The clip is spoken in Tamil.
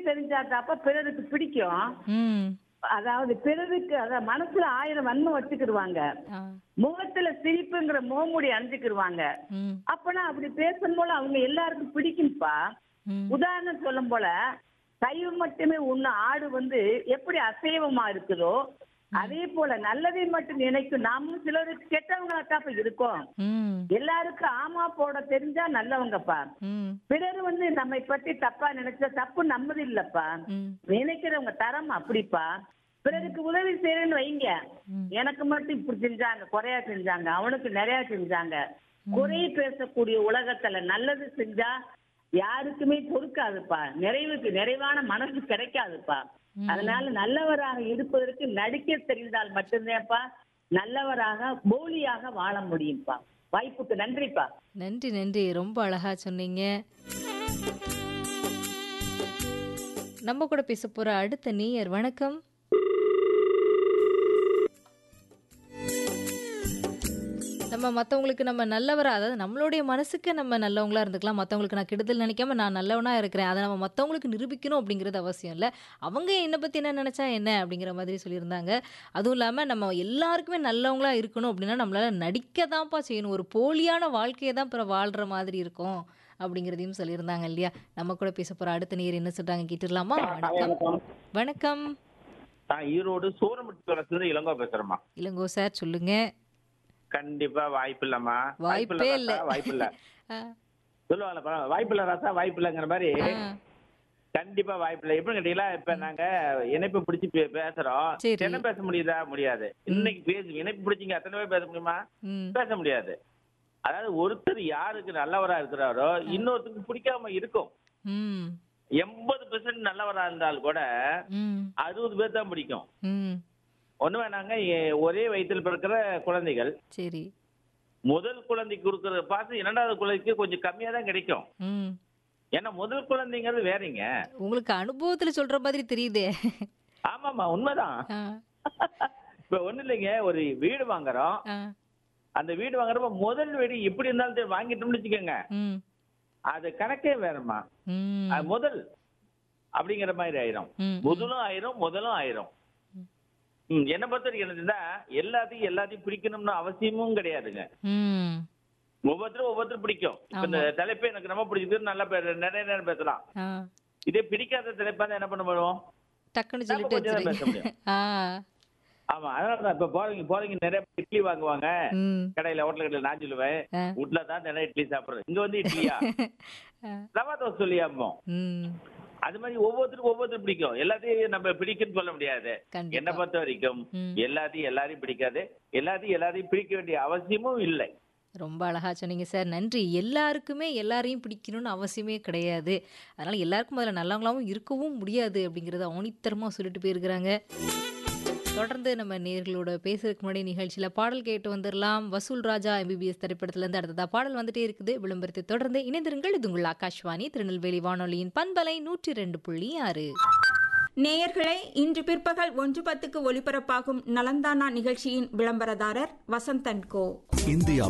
தெரிஞ்சாதாப்ப பிறருக்கு பிடிக்கும் ம் அதாவது பிறருக்கு அதாவது மனசுல ஆயிரம் வன்மை வச்சுக்கிடுவாங்க ஆ முகத்துல சிரிப்புங்கிற மோமுடி அணிஞ்சுக்கிடுவாங்க ம் அப்பனா அப்படி பேசும்போது அவங்க எல்லாருக்கும் பிடிக்கும்ப்பா ம் உதாரணம் சொல்லும் போல சைவம் மட்டுமே உண்ண ஆடு வந்து எப்படி அசைவமா இருக்குதோ அதே போல நல்லதை மட்டும் நினைக்கும் நாமும் சிலருக்கு கெட்டவங்களாத்தாப்ப இருக்கோம் ம் எல்லாருக்கும் ஆமா போட தெரிஞ்சா நல்லவங்கப்பா ம் பிறர் வந்து நம்மை பத்தி தப்பா நினைச்சா தப்பு நம்மது இல்லப்பா ம் நினைக்கிறவங்க தரம் அப்படிப்பா பிறருக்கு உதவி செய்யறேன்னு வைங்க ம். எனக்கு மட்டும் இப்படி செஞ்சாங்க குறையா செஞ்சாங்க அவனுக்கு நிறைய செஞ்சாங்க குறை பேசக்கூடிய உலகத்துல நல்லது செஞ்சா யாருக்குமே பொறுக்காதுப்பா நிறைவுக்கு நிறைவான மனசு கிடைக்காதுப்பா அதனால நல்லவராக இருப்பதற்கு நடிக்க தெரிந்தால் மட்டும்தான்ப்பா நல்லவராக போலியாக வாழ முடியும்ப்பா வாய்ப்புக்கு நன்றிப்பா நன்றி நன்றி ரொம்ப அழகா சொன்னீங்க நம்ம கூட பேச போற அடுத்த நேயர் வணக்கம் நம்ம மற்றவங்களுக்கு நம்ம நல்லவரா அதாவது நம்மளுடைய மனசுக்கு நம்ம நல்லவங்களா இருந்துக்கலாம் மற்றவங்களுக்கு நான் கெடுதல் நினைக்காம நான் நல்லவனா இருக்கிறேன் அதை நம்ம மற்றவங்களுக்கு நிரூபிக்கணும் அப்படிங்கிறது அவசியம் இல்லை அவங்க என்னை பற்றி என்ன நினச்சா என்ன அப்படிங்கிற மாதிரி சொல்லியிருந்தாங்க அதுவும் இல்லாமல் நம்ம எல்லாருக்குமே நல்லவங்களா இருக்கணும் அப்படின்னா நம்மளால நடிக்க தான்ப்பா செய்யணும் ஒரு போலியான வாழ்க்கையை தான் அப்புறம் வாழ்கிற மாதிரி இருக்கும் அப்படிங்கிறதையும் சொல்லியிருந்தாங்க இல்லையா நம்ம கூட பேச போகிற அடுத்த நேர் என்ன சொல்கிறாங்க கேட்டுடலாமா வணக்கம் வணக்கம் நான் ஈரோடு சூரமுட்டி இளங்கோ பேசுறேம்மா இளங்கோ சார் சொல்லுங்க கண்டிப்பா வாய்ப்பு இல்லம்மா வாய்ப்பே இல்ல. வாய்ப்பு இல்ல ஆ, சொல்லுவாங்கல்ல பா, வாய்ப்பு இல்ல ராசா வாய்ப்பு இல்லங்கிற மாதிரி ஆ, கண்டிப்பா வாய்ப்பு இல்ல எப்படின்னு கேட்டீங்களா இப்ப நாங்க இணைப்பு பிடிச்சி பே- பேசுறோம் சரி. என்ன பேச முடியுதா முடியாது இன்னைக்கு பேசு இணைப்பு பிடிச்சிங்க அத்தனை பேர் பேச முடியுமா ம் பேச முடியாது அதாவது ஒருத்தர் யாருக்கு நல்லவரா இருக்கிறாரோ இன்னொருத்தருக்கு பிடிக்காம இருக்கும் ம் எண்பது பெர்சன்ட் நல்லவரா இருந்தால் கூட ம் அறுபது பேர் தான் பிடிக்கும் ம் ஒண்ணு வேணாங்க எ- ஒரே வயிற்றில் பிறக்கிற குழந்தைகள் சரி முதல் குழந்தைக்கு கொடுக்கற பாசம் இரண்டாவது குழந்தைக்கு கொஞ்சம் கம்மியா தான் கிடைக்கும் ம் ஏன்னா முதல் குழந்தைங்கிறது வேறீங்க உங்களுக்கு அனுபவத்துல சொல்ற மாதிரி தெரியுதே ஆமாமா உண்மைதான் ஆ, இப்ப ஒண்ணு இல்லைங்க ஒரு வீடு வாங்குறோம் ஆ, அந்த வீடு வாங்குறப்ப முதல் வீடு எப்படி இருந்தாலும் சரி வாங்கிட்டோம்னு வச்சுக்கோங்க ம் அது கணக்கே வேறம்மா ம் அது முதல் அப்படிங்கிற மாதிரி ஆயிரும் ம், முதலும் ஆயிரும் முதலும் ஆயிரும் ம், என்னை பொறுத்த வரைக்கும் என்னதுன்னா எல்லாத்தையும் எல்லாத்தையும் பிடிக்கணும்னு அவசியமும் கிடையாதுங்க ம் ஒவ்வொருத்தரும் ஒவ்வொருத்தரும் பிடிக்கும் இப்ப இந்த தலைப்பு எனக்கு ரொம்ப பிடிச்சது நல்லா பே- நிறைய நேரம் பேசலாம் ஆ இதே பிடிக்காத தலைப்பா இருந்தா என்ன பண்ண முடியும் டக்குன்னு நம்ம சொல்லிட்டு கொஞ்சம் தான் பேச வச்சிருங்க ஆ ஆமா அதனால தான் இப்ப போறீங்க போறீங்க நிறைய பேர் இட்லி வாங்குவாங்க ம் கடையில ஹோட்டல் கடையில நான் சொல்லுவேன் ஆ. வீட்டுல தான் நிறைய இட்லி சாப்பிடுறது இங்க வந்து இட்லியா ஆ, ரவா தோசை சொல்லியாமோ ம் அது மாதிரி ஒவ்வொருத்தருக்கும் ஒவ்வொருத்தரும் பிடிக்கும் எல்லாத்தையும் நம்ம பிடிக்கும்னு சொல்ல முடியாது என்னை கண்டிப்பா பொறுத்த வரைக்கும் ம். எல்லாத்தையும் எல்லாரையும் பிடிக்காது எல்லாத்தையும் எல்லாரையும் பிடிக்க வேண்டிய அவசியமும் இல்லை ரொம்ப அழகா சொன்னீங்க சார் நன்றி எல்லாருக்குமே எல்லாரையும் பிடிக்கணும்னு அவசியமே கிடையாது அதனால எல்லாருக்கும் முதல்ல நல்லவங்களாவும் இருக்கவும் முடியாது அப்படிங்கிறத அவனித்தரமாக சொல்லிட்டு போயிருக்கிறாங்க தொடர்ந்து நம்ம நேர்களோட பேசுறதுக்கு முன்னாடி நிகழ்ச்சியில் பாடல் கேட்டு வந்துடலாம் வசூல் ராஜா எம்பிபிஎஸ் திரைப்படத்திலேருந்து அடுத்ததா பாடல் வந்துட்டே இருக்குது விளம்பரத்தை தொடர்ந்து இணைந்திருங்கள் இது உங்கள் ஆகாஷ்வாணி திருநெல்வேலி வானொலியின் பண்பலை நூற்றி ரெண்டு புள்ளி ஆறு நேயர்களே இன்று பிற்பகல் ஒன்று பத்துக்கு ஒலிபரப்பாகும் நலந்தானா நிகழ்ச்சியின் விளம்பரதாரர் வசந்தன் கோ இந்தியா